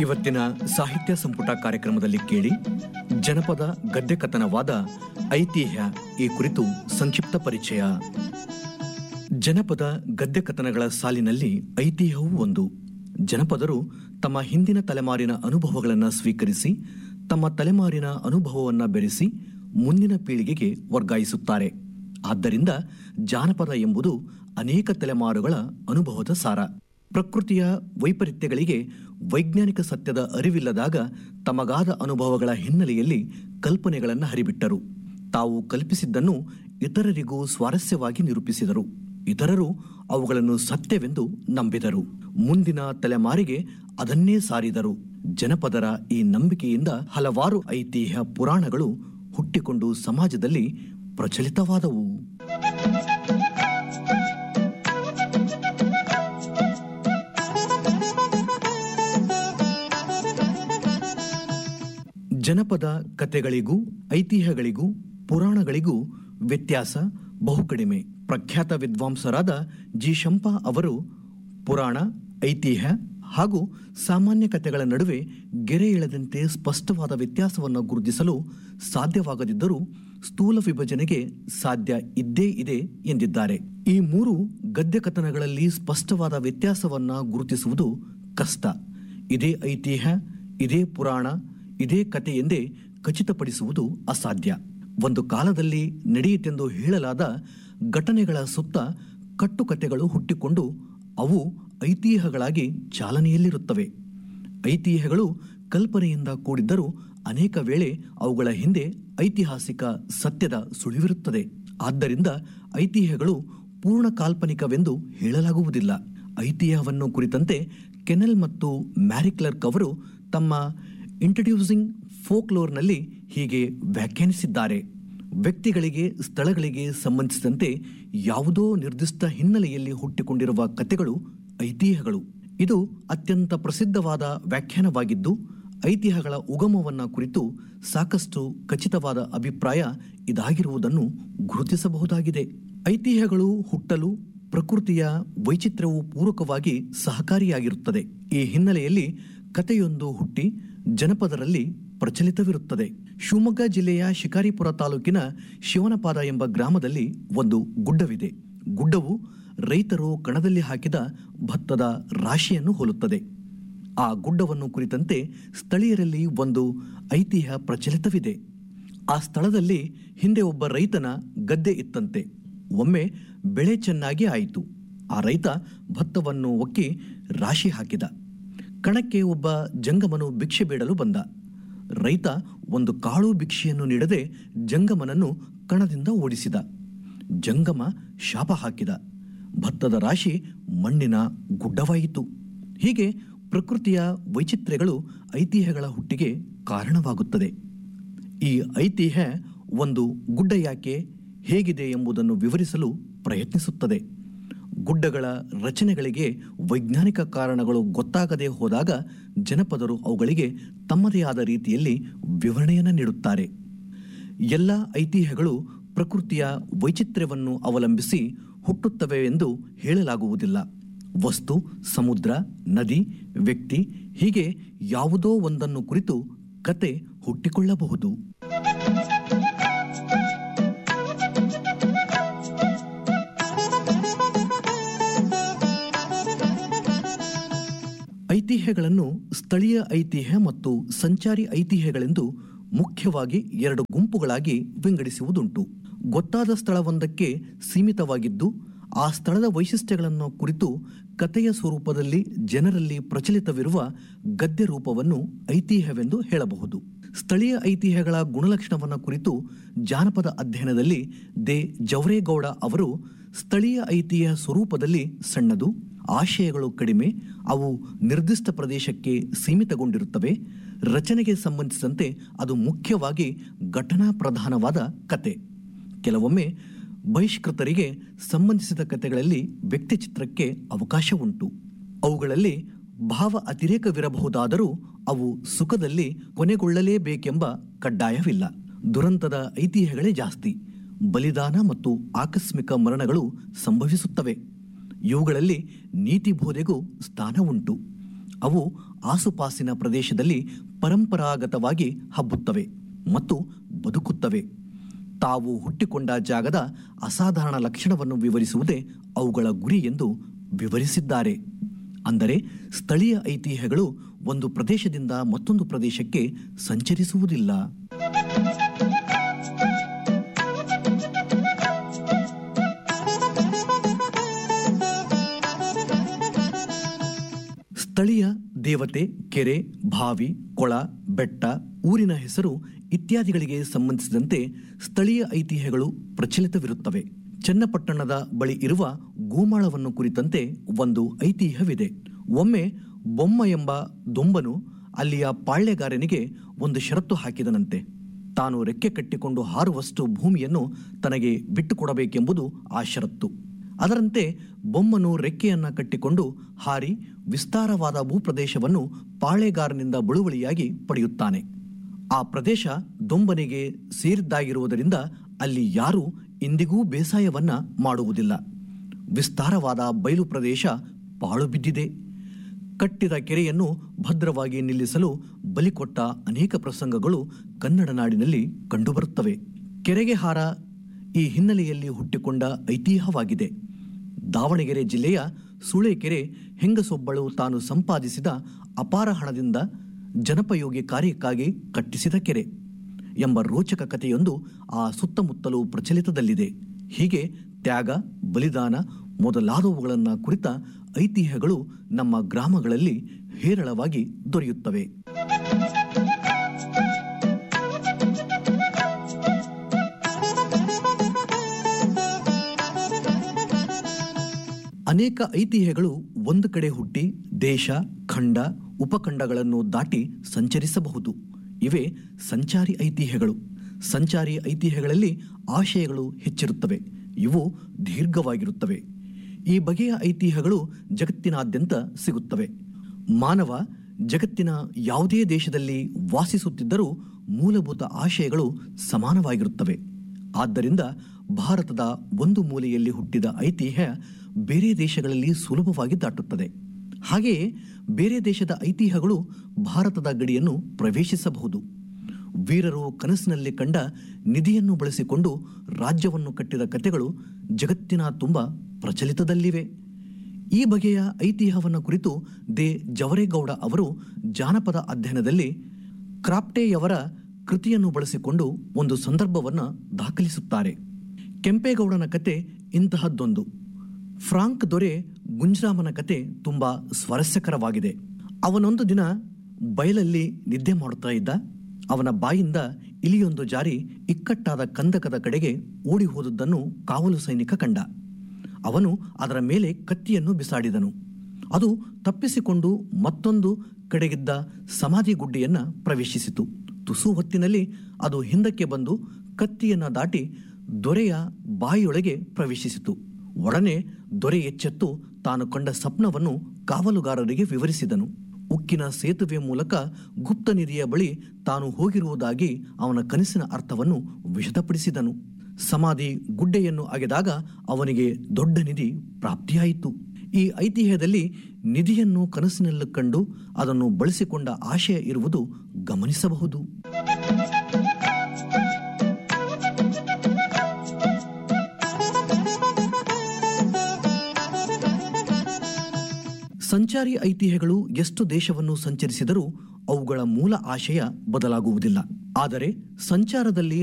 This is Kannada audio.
ಇವತ್ತಿನ ಸಾಹಿತ್ಯ ಸಂಪುಟ ಕಾರ್ಯಕ್ರಮದಲ್ಲಿ ಕೇಳಿ ಜನಪದ ಗದ್ಯ ಕಥನವಾದ ಐತಿಹ್ಯ ಈ ಕುರಿತು ಸಂಕ್ಷಿಪ್ತ ಪರಿಚಯ ಜನಪದ ಗದ್ಯ ಕಥನಗಳ ಸಾಲಿನಲ್ಲಿ ಐತಿಹ್ಯವೂ ಒಂದು ಜನಪದರು ತಮ್ಮ ಹಿಂದಿನ ತಲೆಮಾರಿನ ಅನುಭವಗಳನ್ನು ಸ್ವೀಕರಿಸಿ ತಮ್ಮ ತಲೆಮಾರಿನ ಅನುಭವವನ್ನು ಬೆರೆಸಿ ಮುಂದಿನ ಪೀಳಿಗೆಗೆ ವರ್ಗಾಯಿಸುತ್ತಾರೆ ಆದ್ದರಿಂದ ಜಾನಪದ ಎಂಬುದು ಅನೇಕ ತಲೆಮಾರುಗಳ ಅನುಭವದ ಸಾರ ಪ್ರಕೃತಿಯ ವೈಪರೀತ್ಯಗಳಿಗೆ ವೈಜ್ಞಾನಿಕ ಸತ್ಯದ ಅರಿವಿಲ್ಲದಾಗ ತಮಗಾದ ಅನುಭವಗಳ ಹಿನ್ನೆಲೆಯಲ್ಲಿ ಕಲ್ಪನೆಗಳನ್ನು ಹರಿಬಿಟ್ಟರು ತಾವು ಕಲ್ಪಿಸಿದ್ದನ್ನು ಇತರರಿಗೂ ಸ್ವಾರಸ್ಯವಾಗಿ ನಿರೂಪಿಸಿದರು ಇತರರು ಅವುಗಳನ್ನು ಸತ್ಯವೆಂದು ನಂಬಿದರು ಮುಂದಿನ ತಲೆಮಾರಿಗೆ ಅದನ್ನೇ ಸಾರಿದರು ಜನಪದರ ಈ ನಂಬಿಕೆಯಿಂದ ಹಲವಾರು ಐತಿಹ್ಯ ಪುರಾಣಗಳು ಹುಟ್ಟಿಕೊಂಡು ಸಮಾಜದಲ್ಲಿ ಪ್ರಚಲಿತವಾದವು ಜನಪದ ಕಥೆಗಳಿಗೂ ಐತಿಹ್ಯಗಳಿಗೂ ಪುರಾಣಗಳಿಗೂ ವ್ಯತ್ಯಾಸ ಬಹು ಕಡಿಮೆ ಪ್ರಖ್ಯಾತ ವಿದ್ವಾಂಸರಾದ ಜಿ ಶಂಪಾ ಅವರು ಪುರಾಣ ಐತಿಹ್ಯ ಹಾಗೂ ಸಾಮಾನ್ಯ ಕಥೆಗಳ ನಡುವೆ ಗೆರೆ ಎಳೆದಂತೆ ಸ್ಪಷ್ಟವಾದ ವ್ಯತ್ಯಾಸವನ್ನು ಗುರುತಿಸಲು ಸಾಧ್ಯವಾಗದಿದ್ದರೂ ಸ್ಥೂಲ ವಿಭಜನೆಗೆ ಸಾಧ್ಯ ಇದ್ದೇ ಇದೆ ಎಂದಿದ್ದಾರೆ ಈ ಮೂರು ಗದ್ಯ ಕಥನಗಳಲ್ಲಿ ಸ್ಪಷ್ಟವಾದ ವ್ಯತ್ಯಾಸವನ್ನ ಗುರುತಿಸುವುದು ಕಷ್ಟ ಇದೇ ಐತಿಹ್ಯ ಇದೇ ಪುರಾಣ ಇದೇ ಕಥೆ ಎಂದೇ ಖಚಿತಪಡಿಸುವುದು ಅಸಾಧ್ಯ ಒಂದು ಕಾಲದಲ್ಲಿ ನಡೆಯಿತೆಂದು ಹೇಳಲಾದ ಘಟನೆಗಳ ಸುತ್ತ ಕಟ್ಟುಕತೆಗಳು ಹುಟ್ಟಿಕೊಂಡು ಅವು ಐತಿಹ್ಯಗಳಾಗಿ ಚಾಲನೆಯಲ್ಲಿರುತ್ತವೆ ಐತಿಹ್ಯಗಳು ಕಲ್ಪನೆಯಿಂದ ಕೂಡಿದ್ದರೂ ಅನೇಕ ವೇಳೆ ಅವುಗಳ ಹಿಂದೆ ಐತಿಹಾಸಿಕ ಸತ್ಯದ ಸುಳಿವಿರುತ್ತದೆ ಆದ್ದರಿಂದ ಐತಿಹ್ಯಗಳು ಪೂರ್ಣ ಕಾಲ್ಪನಿಕವೆಂದು ಹೇಳಲಾಗುವುದಿಲ್ಲ ಐತಿಹ್ಯವನ್ನು ಕುರಿತಂತೆ ಕೆನೆಲ್ ಮತ್ತು ಮ್ಯಾರಿ ಕ್ಲರ್ಕ್ ಅವರು ತಮ್ಮ ಇಂಟ್ರಡ್ಯೂಸಿಂಗ್ ಫೋಕ್ಲೋರ್ನಲ್ಲಿ ಹೀಗೆ ವ್ಯಾಖ್ಯಾನಿಸಿದ್ದಾರೆ ವ್ಯಕ್ತಿಗಳಿಗೆ ಸ್ಥಳಗಳಿಗೆ ಸಂಬಂಧಿಸಿದಂತೆ ಯಾವುದೋ ನಿರ್ದಿಷ್ಟ ಹಿನ್ನೆಲೆಯಲ್ಲಿ ಹುಟ್ಟಿಕೊಂಡಿರುವ ಕಥೆಗಳು ಐತಿಹ್ಯಗಳು ಇದು ಅತ್ಯಂತ ಪ್ರಸಿದ್ಧವಾದ ವ್ಯಾಖ್ಯಾನವಾಗಿದ್ದು ಐತಿಹ್ಯಗಳ ಉಗಮವನ್ನ ಕುರಿತು ಸಾಕಷ್ಟು ಖಚಿತವಾದ ಅಭಿಪ್ರಾಯ ಇದಾಗಿರುವುದನ್ನು ಗುರುತಿಸಬಹುದಾಗಿದೆ ಐತಿಹ್ಯಗಳು ಹುಟ್ಟಲು ಪ್ರಕೃತಿಯ ವೈಚಿತ್ರ್ಯವು ಪೂರಕವಾಗಿ ಸಹಕಾರಿಯಾಗಿರುತ್ತದೆ ಈ ಹಿನ್ನೆಲೆಯಲ್ಲಿ ಕಥೆಯೊಂದು ಹುಟ್ಟಿ ಜನಪದರಲ್ಲಿ ಪ್ರಚಲಿತವಿರುತ್ತದೆ ಶಿವಮೊಗ್ಗ ಜಿಲ್ಲೆಯ ಶಿಕಾರಿಪುರ ತಾಲೂಕಿನ ಶಿವನಪಾದ ಎಂಬ ಗ್ರಾಮದಲ್ಲಿ ಒಂದು ಗುಡ್ಡವಿದೆ ಗುಡ್ಡವು ರೈತರು ಕಣದಲ್ಲಿ ಹಾಕಿದ ಭತ್ತದ ರಾಶಿಯನ್ನು ಹೋಲುತ್ತದೆ ಆ ಗುಡ್ಡವನ್ನು ಕುರಿತಂತೆ ಸ್ಥಳೀಯರಲ್ಲಿ ಒಂದು ಐತಿಹ್ಯ ಪ್ರಚಲಿತವಿದೆ ಆ ಸ್ಥಳದಲ್ಲಿ ಹಿಂದೆ ಒಬ್ಬ ರೈತನ ಗದ್ದೆ ಇತ್ತಂತೆ ಒಮ್ಮೆ ಬೆಳೆ ಚೆನ್ನಾಗಿ ಆಯಿತು ಆ ರೈತ ಭತ್ತವನ್ನು ಒಕ್ಕಿ ರಾಶಿ ಹಾಕಿದ ಕಣಕ್ಕೆ ಒಬ್ಬ ಜಂಗಮನು ಭಿಕ್ಷೆ ಬೇಡಲು ಬಂದ ರೈತ ಒಂದು ಕಾಳು ಭಿಕ್ಷೆಯನ್ನು ನೀಡದೆ ಜಂಗಮನನ್ನು ಕಣದಿಂದ ಓಡಿಸಿದ ಜಂಗಮ ಶಾಪ ಹಾಕಿದ ಭತ್ತದ ರಾಶಿ ಮಣ್ಣಿನ ಗುಡ್ಡವಾಯಿತು ಹೀಗೆ ಪ್ರಕೃತಿಯ ವೈಚಿತ್ರ್ಯಗಳು ಐತಿಹ್ಯಗಳ ಹುಟ್ಟಿಗೆ ಕಾರಣವಾಗುತ್ತದೆ ಈ ಐತಿಹ್ಯ ಒಂದು ಗುಡ್ಡ ಯಾಕೆ ಹೇಗಿದೆ ಎಂಬುದನ್ನು ವಿವರಿಸಲು ಪ್ರಯತ್ನಿಸುತ್ತದೆ ಗುಡ್ಡಗಳ ರಚನೆಗಳಿಗೆ ವೈಜ್ಞಾನಿಕ ಕಾರಣಗಳು ಗೊತ್ತಾಗದೇ ಹೋದಾಗ ಜನಪದರು ಅವುಗಳಿಗೆ ತಮ್ಮದೇ ಆದ ರೀತಿಯಲ್ಲಿ ವಿವರಣೆಯನ್ನು ನೀಡುತ್ತಾರೆ ಎಲ್ಲ ಐತಿಹ್ಯಗಳು ಪ್ರಕೃತಿಯ ವೈಚಿತ್ರ್ಯವನ್ನು ಅವಲಂಬಿಸಿ ಹುಟ್ಟುತ್ತವೆ ಎಂದು ಹೇಳಲಾಗುವುದಿಲ್ಲ ವಸ್ತು ಸಮುದ್ರ ನದಿ ವ್ಯಕ್ತಿ ಹೀಗೆ ಯಾವುದೋ ಒಂದನ್ನು ಕುರಿತು ಕತೆ ಹುಟ್ಟಿಕೊಳ್ಳಬಹುದು ಐತಿಹ್ಯಗಳನ್ನು ಸ್ಥಳೀಯ ಐತಿಹ್ಯ ಮತ್ತು ಸಂಚಾರಿ ಐತಿಹ್ಯಗಳೆಂದು ಮುಖ್ಯವಾಗಿ ಎರಡು ಗುಂಪುಗಳಾಗಿ ವಿಂಗಡಿಸುವುದುಂಟು ಗೊತ್ತಾದ ಸ್ಥಳವೊಂದಕ್ಕೆ ಸೀಮಿತವಾಗಿದ್ದು ಆ ಸ್ಥಳದ ವೈಶಿಷ್ಟ್ಯಗಳನ್ನು ಕುರಿತು ಕಥೆಯ ಸ್ವರೂಪದಲ್ಲಿ ಜನರಲ್ಲಿ ಪ್ರಚಲಿತವಿರುವ ಗದ್ಯ ರೂಪವನ್ನು ಐತಿಹ್ಯವೆಂದು ಹೇಳಬಹುದು ಸ್ಥಳೀಯ ಐತಿಹ್ಯಗಳ ಗುಣಲಕ್ಷಣವನ್ನು ಕುರಿತು ಜಾನಪದ ಅಧ್ಯಯನದಲ್ಲಿ ದೆ ಜವರೇಗೌಡ ಅವರು ಸ್ಥಳೀಯ ಐತಿಹ್ಯ ಸ್ವರೂಪದಲ್ಲಿ ಸಣ್ಣದು ಆಶಯಗಳು ಕಡಿಮೆ ಅವು ನಿರ್ದಿಷ್ಟ ಪ್ರದೇಶಕ್ಕೆ ಸೀಮಿತಗೊಂಡಿರುತ್ತವೆ ರಚನೆಗೆ ಸಂಬಂಧಿಸಿದಂತೆ ಅದು ಮುಖ್ಯವಾಗಿ ಘಟನಾ ಪ್ರಧಾನವಾದ ಕತೆ ಕೆಲವೊಮ್ಮೆ ಬಹಿಷ್ಕೃತರಿಗೆ ಸಂಬಂಧಿಸಿದ ಕಥೆಗಳಲ್ಲಿ ವ್ಯಕ್ತಿಚಿತ್ರಕ್ಕೆ ಅವಕಾಶ ಉಂಟು ಅವುಗಳಲ್ಲಿ ಭಾವ ಅತಿರೇಕವಿರಬಹುದಾದರೂ ಅವು ಸುಖದಲ್ಲಿ ಕೊನೆಗೊಳ್ಳಲೇಬೇಕೆಂಬ ಕಡ್ಡಾಯವಿಲ್ಲ ದುರಂತದ ಐತಿಹ್ಯಗಳೇ ಜಾಸ್ತಿ ಬಲಿದಾನ ಮತ್ತು ಆಕಸ್ಮಿಕ ಮರಣಗಳು ಸಂಭವಿಸುತ್ತವೆ ಇವುಗಳಲ್ಲಿ ನೀತಿ ಬೋಧೆಗೂ ಸ್ಥಾನ ಉಂಟು ಅವು ಆಸುಪಾಸಿನ ಪ್ರದೇಶದಲ್ಲಿ ಪರಂಪರಾಗತವಾಗಿ ಹಬ್ಬುತ್ತವೆ ಮತ್ತು ಬದುಕುತ್ತವೆ ತಾವು ಹುಟ್ಟಿಕೊಂಡ ಜಾಗದ ಅಸಾಧಾರಣ ಲಕ್ಷಣವನ್ನು ವಿವರಿಸುವುದೇ ಅವುಗಳ ಗುರಿ ಎಂದು ವಿವರಿಸಿದ್ದಾರೆ ಅಂದರೆ ಸ್ಥಳೀಯ ಐತಿಹ್ಯಗಳು ಒಂದು ಪ್ರದೇಶದಿಂದ ಮತ್ತೊಂದು ಪ್ರದೇಶಕ್ಕೆ ಸಂಚರಿಸುವುದಿಲ್ಲ ಸ್ಥಳೀಯ ದೇವತೆ ಕೆರೆ ಬಾವಿ ಕೊಳ ಬೆಟ್ಟ ಊರಿನ ಹೆಸರು ಇತ್ಯಾದಿಗಳಿಗೆ ಸಂಬಂಧಿಸಿದಂತೆ ಸ್ಥಳೀಯ ಐತಿಹ್ಯಗಳು ಪ್ರಚಲಿತವಿರುತ್ತವೆ ಚನ್ನಪಟ್ಟಣದ ಬಳಿ ಇರುವ ಗೋಮಾಳವನ್ನು ಕುರಿತಂತೆ ಒಂದು ಐತಿಹ್ಯವಿದೆ ಒಮ್ಮೆ ಬೊಮ್ಮ ಎಂಬ ದೊಂಬನು ಅಲ್ಲಿಯ ಪಾಳ್ಯಗಾರನಿಗೆ ಒಂದು ಷರತ್ತು ಹಾಕಿದನಂತೆ ತಾನು ರೆಕ್ಕೆ ಕಟ್ಟಿಕೊಂಡು ಹಾರುವಷ್ಟು ಭೂಮಿಯನ್ನು ತನಗೆ ಬಿಟ್ಟುಕೊಡಬೇಕೆಂಬುದು ಆ ಷರತ್ತು ಅದರಂತೆ ಬೊಮ್ಮನು ರೆಕ್ಕೆಯನ್ನ ಕಟ್ಟಿಕೊಂಡು ಹಾರಿ ವಿಸ್ತಾರವಾದ ಭೂಪ್ರದೇಶವನ್ನು ಪಾಳೆಗಾರನಿಂದ ಬಳುವಳಿಯಾಗಿ ಪಡೆಯುತ್ತಾನೆ ಆ ಪ್ರದೇಶ ದೊಂಬನಿಗೆ ಸೇರಿದ್ದಾಗಿರುವುದರಿಂದ ಅಲ್ಲಿ ಯಾರೂ ಇಂದಿಗೂ ಬೇಸಾಯವನ್ನ ಮಾಡುವುದಿಲ್ಲ ವಿಸ್ತಾರವಾದ ಬಯಲು ಪ್ರದೇಶ ಪಾಳು ಬಿದ್ದಿದೆ ಕಟ್ಟಿದ ಕೆರೆಯನ್ನು ಭದ್ರವಾಗಿ ನಿಲ್ಲಿಸಲು ಬಲಿಕೊಟ್ಟ ಅನೇಕ ಪ್ರಸಂಗಗಳು ಕನ್ನಡ ನಾಡಿನಲ್ಲಿ ಕಂಡುಬರುತ್ತವೆ ಕೆರೆಗೆ ಹಾರ ಈ ಹಿನ್ನೆಲೆಯಲ್ಲಿ ಹುಟ್ಟಿಕೊಂಡ ಐತಿಹ್ಯವಾಗಿದೆ ದಾವಣಗೆರೆ ಜಿಲ್ಲೆಯ ಸೂಳೆಕೆರೆ ಹೆಂಗಸೊಬ್ಬಳು ತಾನು ಸಂಪಾದಿಸಿದ ಅಪಾರ ಹಣದಿಂದ ಜನಪಯೋಗಿ ಕಾರ್ಯಕ್ಕಾಗಿ ಕಟ್ಟಿಸಿದ ಕೆರೆ ಎಂಬ ರೋಚಕ ಕಥೆಯೊಂದು ಆ ಸುತ್ತಮುತ್ತಲೂ ಪ್ರಚಲಿತದಲ್ಲಿದೆ ಹೀಗೆ ತ್ಯಾಗ ಬಲಿದಾನ ಮೊದಲಾದವುಗಳನ್ನು ಕುರಿತ ಐತಿಹ್ಯಗಳು ನಮ್ಮ ಗ್ರಾಮಗಳಲ್ಲಿ ಹೇರಳವಾಗಿ ದೊರೆಯುತ್ತವೆ ಅನೇಕ ಐತಿಹ್ಯಗಳು ಒಂದು ಕಡೆ ಹುಟ್ಟಿ ದೇಶ ಖಂಡ ಉಪಖಂಡಗಳನ್ನು ದಾಟಿ ಸಂಚರಿಸಬಹುದು ಇವೆ ಸಂಚಾರಿ ಐತಿಹ್ಯಗಳು ಸಂಚಾರಿ ಐತಿಹ್ಯಗಳಲ್ಲಿ ಆಶಯಗಳು ಹೆಚ್ಚಿರುತ್ತವೆ ಇವು ದೀರ್ಘವಾಗಿರುತ್ತವೆ ಈ ಬಗೆಯ ಐತಿಹ್ಯಗಳು ಜಗತ್ತಿನಾದ್ಯಂತ ಸಿಗುತ್ತವೆ ಮಾನವ ಜಗತ್ತಿನ ಯಾವುದೇ ದೇಶದಲ್ಲಿ ವಾಸಿಸುತ್ತಿದ್ದರೂ ಮೂಲಭೂತ ಆಶಯಗಳು ಸಮಾನವಾಗಿರುತ್ತವೆ ಆದ್ದರಿಂದ ಭಾರತದ ಒಂದು ಮೂಲೆಯಲ್ಲಿ ಹುಟ್ಟಿದ ಐತಿಹ್ಯ ಬೇರೆ ದೇಶಗಳಲ್ಲಿ ಸುಲಭವಾಗಿ ದಾಟುತ್ತದೆ ಹಾಗೆಯೇ ಬೇರೆ ದೇಶದ ಐತಿಹ್ಯಗಳು ಭಾರತದ ಗಡಿಯನ್ನು ಪ್ರವೇಶಿಸಬಹುದು ವೀರರು ಕನಸಿನಲ್ಲಿ ಕಂಡ ನಿಧಿಯನ್ನು ಬಳಸಿಕೊಂಡು ರಾಜ್ಯವನ್ನು ಕಟ್ಟಿದ ಕಥೆಗಳು ಜಗತ್ತಿನ ತುಂಬ ಪ್ರಚಲಿತದಲ್ಲಿವೆ ಈ ಬಗೆಯ ಐತಿಹ್ಯವನ್ನು ಕುರಿತು ದೆ ಜವರೇಗೌಡ ಅವರು ಜಾನಪದ ಅಧ್ಯಯನದಲ್ಲಿ ಕ್ರಾಪ್ಟೆಯವರ ಕೃತಿಯನ್ನು ಬಳಸಿಕೊಂಡು ಒಂದು ಸಂದರ್ಭವನ್ನು ದಾಖಲಿಸುತ್ತಾರೆ ಕೆಂಪೇಗೌಡನ ಕತೆ ಇಂತಹದ್ದೊಂದು ಫ್ರಾಂಕ್ ದೊರೆ ಗುಂಜ್ರಾಮನ ಕತೆ ತುಂಬಾ ಸ್ವಾರಸ್ಯಕರವಾಗಿದೆ ಅವನೊಂದು ದಿನ ಬಯಲಲ್ಲಿ ನಿದ್ದೆ ಮಾಡುತ್ತಾ ಇದ್ದ ಅವನ ಬಾಯಿಂದ ಇಲಿಯೊಂದು ಜಾರಿ ಇಕ್ಕಟ್ಟಾದ ಕಂದಕದ ಕಡೆಗೆ ಓಡಿ ಹೋದುದನ್ನು ಕಾವಲು ಸೈನಿಕ ಕಂಡ ಅವನು ಅದರ ಮೇಲೆ ಕತ್ತಿಯನ್ನು ಬಿಸಾಡಿದನು ಅದು ತಪ್ಪಿಸಿಕೊಂಡು ಮತ್ತೊಂದು ಕಡೆಗಿದ್ದ ಸಮಾಧಿ ಗುಡ್ಡೆಯನ್ನ ಪ್ರವೇಶಿಸಿತು ತುಸು ಹೊತ್ತಿನಲ್ಲಿ ಅದು ಹಿಂದಕ್ಕೆ ಬಂದು ಕತ್ತಿಯನ್ನ ದಾಟಿ ದೊರೆಯ ಬಾಯಿಯೊಳಗೆ ಪ್ರವೇಶಿಸಿತು ಒಡನೆ ದೊರೆ ಎಚ್ಚೆತ್ತು ತಾನು ಕಂಡ ಸ್ವಪ್ನವನ್ನು ಕಾವಲುಗಾರರಿಗೆ ವಿವರಿಸಿದನು ಉಕ್ಕಿನ ಸೇತುವೆ ಮೂಲಕ ಗುಪ್ತ ನಿಧಿಯ ಬಳಿ ತಾನು ಹೋಗಿರುವುದಾಗಿ ಅವನ ಕನಸಿನ ಅರ್ಥವನ್ನು ವಿಷದಪಡಿಸಿದನು ಸಮಾಧಿ ಗುಡ್ಡೆಯನ್ನು ಅಗೆದಾಗ ಅವನಿಗೆ ದೊಡ್ಡ ನಿಧಿ ಪ್ರಾಪ್ತಿಯಾಯಿತು ಈ ಐತಿಹ್ಯದಲ್ಲಿ ನಿಧಿಯನ್ನು ಕನಸಿನಲ್ಲಿ ಕಂಡು ಅದನ್ನು ಬಳಸಿಕೊಂಡ ಆಶಯ ಇರುವುದು ಗಮನಿಸಬಹುದು ಸಂಚಾರಿ ಐತಿಹ್ಯಗಳು ಎಷ್ಟು ದೇಶವನ್ನು ಸಂಚರಿಸಿದರೂ ಅವುಗಳ ಮೂಲ ಆಶಯ ಬದಲಾಗುವುದಿಲ್ಲ ಆದರೆ ಸಂಚಾರದಲ್ಲಿ